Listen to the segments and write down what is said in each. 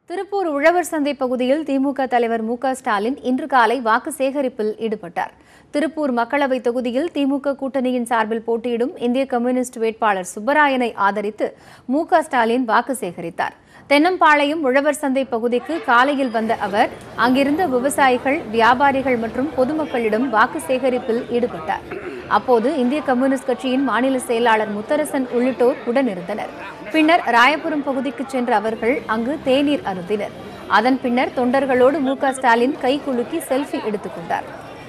திருப்பூர் உழவர் சந்தை பகுதியில் திமுக தலைவர் மு க ஸ்டாலின் இன்று காலை வாக்கு சேகரிப்பில் ஈடுபட்டார் திருப்பூர் மக்களவைத் தொகுதியில் திமுக கூட்டணியின் சார்பில் போட்டியிடும் இந்திய கம்யூனிஸ்ட் வேட்பாளர் சுப்பராயனை ஆதரித்து மு க ஸ்டாலின் வாக்கு சேகரித்தார் தென்னம்பாளையம் உழவர் சந்தை பகுதிக்கு காலையில் வந்த அவர் அங்கிருந்த விவசாயிகள் வியாபாரிகள் மற்றும் பொதுமக்களிடம் வாக்கு சேகரிப்பில் ஈடுபட்டார் அப்போது இந்திய கம்யூனிஸ்ட் கட்சியின் மாநில செயலாளர் முத்தரசன் உள்ளிட்டோர் உடனிருந்தனர் பின்னர் ராயபுரம் பகுதிக்கு சென்ற அவர்கள் அங்கு தேநீர் அருந்தினர் அதன் பின்னர் தொண்டர்களோடு மு க ஸ்டாலின் கை குலுக்கி செல்ஃபி எடுத்துக் கொண்டார்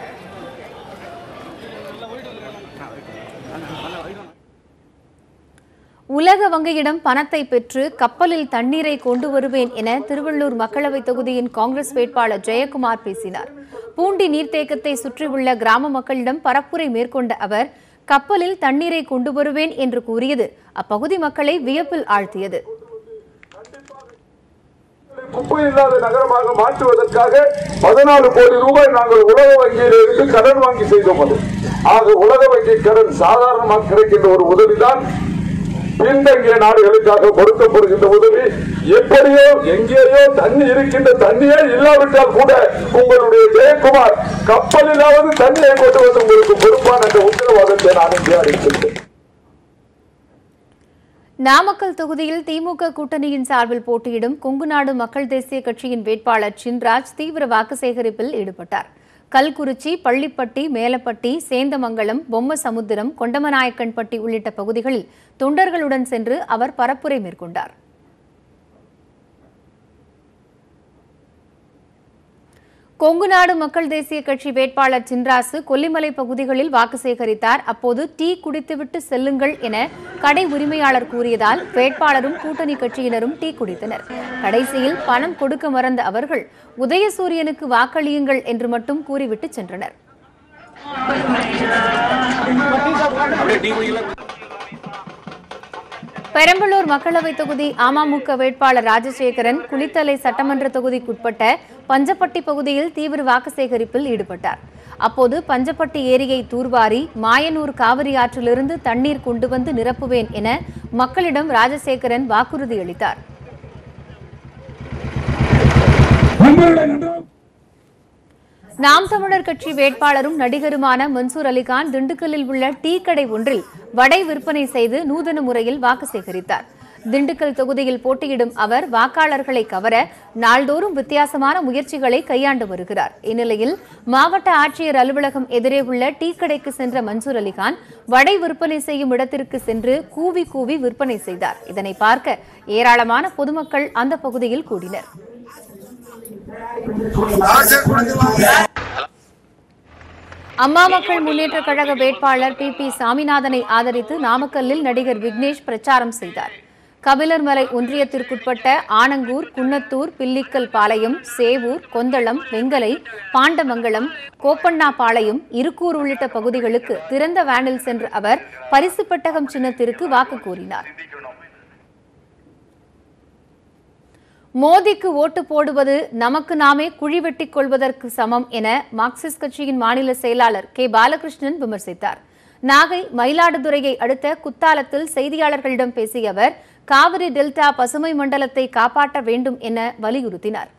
உலக வங்கியிடம் பணத்தை பெற்று கப்பலில் தண்ணீரை கொண்டு வருவேன் என திருவள்ளூர் மக்களவைத் தொகுதியின் காங்கிரஸ் வேட்பாளர் ஜெயக்குமார் பேசினார் பூண்டி நீர்த்தேக்கத்தை சுற்றியுள்ள கிராம மக்களிடம் பரப்புரை மேற்கொண்ட அவர் கப்பலில் தண்ணீரை கொண்டு வருவேன் என்று கூறியது அப்பகுதி மக்களை வியப்பில் ஆழ்த்தியது குப்பை இல்லாத நகரமாக மாற்றுவதற்காக பதினாலு கோடி ரூபாய் நாங்கள் உலக வங்கியில் இருந்து கடன் வாங்கி செய்தோம் அது ஆக உலக வங்கி கடன் சாதாரணமாக கிடைக்கின்ற ஒரு உதவிதான் பின்தங்கிய நாடுகளுக்காக கொடுக்கப்படுகின்ற உதவி எப்படியோ எங்கேயோ தண்ணி இருக்கின்ற தண்ணியே இல்லாவிட்டால் கூட உங்களுடைய ஜெயக்குமார் கப்பலிலாவது தண்ணியை கொண்டு வந்து உங்களுக்கு பொறுப்பான என்ற உத்தரவாதத்தை நான் இங்கே அளிக்கின்றேன் நாமக்கல் தொகுதியில் திமுக கூட்டணியின் சார்பில் போட்டியிடும் கொங்குநாடு மக்கள் தேசிய கட்சியின் வேட்பாளர் சின்ராஜ் தீவிர வாக்கு சேகரிப்பில் ஈடுபட்டார் கல்குறிச்சி பள்ளிப்பட்டி மேலப்பட்டி சேந்தமங்கலம் பொம்மசமுத்திரம் கொண்டமநாயக்கன்பட்டி உள்ளிட்ட பகுதிகளில் தொண்டர்களுடன் சென்று அவர் பரப்புரை மேற்கொண்டார் கொங்குநாடு மக்கள் தேசிய கட்சி வேட்பாளர் சின்ராசு கொல்லிமலை பகுதிகளில் வாக்கு சேகரித்தார் அப்போது டீ குடித்துவிட்டு செல்லுங்கள் என கடை உரிமையாளர் கூறியதால் வேட்பாளரும் கூட்டணி கட்சியினரும் டீ குடித்தனர் கடைசியில் பணம் கொடுக்க மறந்த அவர்கள் உதயசூரியனுக்கு வாக்களியுங்கள் என்று மட்டும் கூறிவிட்டு சென்றனர் பெரம்பலூர் மக்களவைத் தொகுதி அமமுக வேட்பாளர் ராஜசேகரன் குளித்தலை சட்டமன்ற தொகுதிக்குட்பட்ட பஞ்சப்பட்டி பகுதியில் தீவிர வாக்கு சேகரிப்பில் ஈடுபட்டார் அப்போது பஞ்சப்பட்டி ஏரியை தூர்வாரி மாயனூர் காவிரி ஆற்றிலிருந்து தண்ணீர் கொண்டு வந்து நிரப்புவேன் என மக்களிடம் ராஜசேகரன் வாக்குறுதி அளித்தார் நாம் தமிழர் கட்சி வேட்பாளரும் நடிகருமான மன்சூர் அலிகான் திண்டுக்கல்லில் உள்ள டீ கடை ஒன்றில் வடை விற்பனை செய்து நூதன முறையில் வாக்கு சேகரித்தார் திண்டுக்கல் தொகுதியில் போட்டியிடும் அவர் வாக்காளர்களை கவர நாள்தோறும் வித்தியாசமான முயற்சிகளை கையாண்டு வருகிறார் இந்நிலையில் மாவட்ட ஆட்சியர் அலுவலகம் எதிரே உள்ள டீ கடைக்கு சென்ற மன்சூர் அலிகான் வடை விற்பனை செய்யும் இடத்திற்கு சென்று கூவி கூவி விற்பனை செய்தார் இதனை பார்க்க ஏராளமான பொதுமக்கள் அந்த பகுதியில் கூடினர் அம்மா மக்கள் முன்னேற்றக் கழக வேட்பாளர் பி பி சாமிநாதனை ஆதரித்து நாமக்கல்லில் நடிகர் விக்னேஷ் பிரச்சாரம் செய்தார் கபிலர்மலை ஒன்றியத்திற்குட்பட்ட ஆனங்கூர் குன்னத்தூர் பில்லிக்கல் பாளையம் சேவூர் கொந்தளம் வெங்கலை பாண்டமங்கலம் கோப்பண்ணாபாளையம் இருக்கூர் உள்ளிட்ட பகுதிகளுக்கு திறந்த வேனில் சென்ற அவர் பரிசு பெட்டகம் சின்னத்திற்கு வாக்கு கோரினார் மோதிக்கு ஓட்டு போடுவது நமக்கு நாமே குழி வெட்டிக் கொள்வதற்கு சமம் என மார்க்சிஸ்ட் கட்சியின் மாநில செயலாளர் கே பாலகிருஷ்ணன் விமர்சித்தார் நாகை மயிலாடுதுறையை அடுத்த குத்தாலத்தில் செய்தியாளர்களிடம் பேசிய அவர் காவிரி டெல்டா பசுமை மண்டலத்தை காப்பாற்ற வேண்டும் என வலியுறுத்தினார்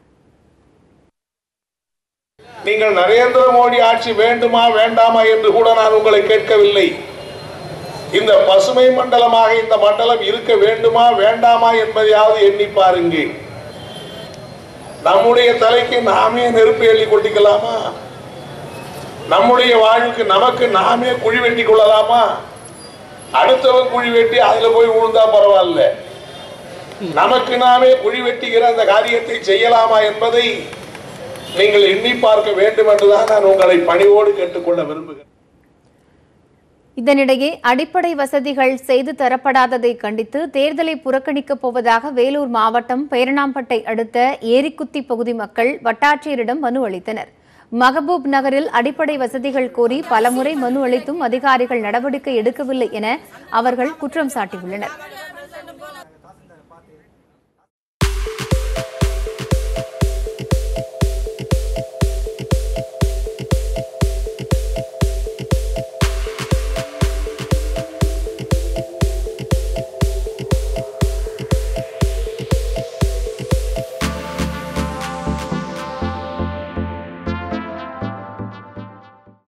நீங்கள் நரேந்திர மோடி ஆட்சி வேண்டுமா வேண்டாமா என்று கூட நான் உங்களை கேட்கவில்லை இந்த பசுமை மண்டலமாக இந்த மண்டலம் இருக்க வேண்டுமா வேண்டாமா என்பதையாவது எண்ணி பாருங்கள் நம்முடைய தலைக்கு நாமே நெருப்பு எள்ளி கொட்டிக்கலாமா நம்முடைய வாழ்வுக்கு நமக்கு நாமே குழி வெட்டி கொள்ளலாமா அடுத்தவன் குழி வெட்டி அதுல போய் விழுந்தா பரவாயில்ல நமக்கு நாமே குழி வெட்டுகிற அந்த காரியத்தை செய்யலாமா என்பதை நீங்கள் எண்ணி பார்க்க வேண்டும் என்றுதான் நான் உங்களை பணிவோடு கேட்டுக்கொள்ள விரும்புகிறேன் இதனிடையே அடிப்படை வசதிகள் செய்து தரப்படாததை கண்டித்து தேர்தலை புறக்கணிக்கப் போவதாக வேலூர் மாவட்டம் பேரணாம்பட்டை அடுத்த ஏரிக்குத்தி பகுதி மக்கள் வட்டாட்சியரிடம் மனு அளித்தனர் மகபூப் நகரில் அடிப்படை வசதிகள் கோரி பலமுறை மனு அளித்தும் அதிகாரிகள் நடவடிக்கை எடுக்கவில்லை என அவர்கள் குற்றம் சாட்டியுள்ளனர்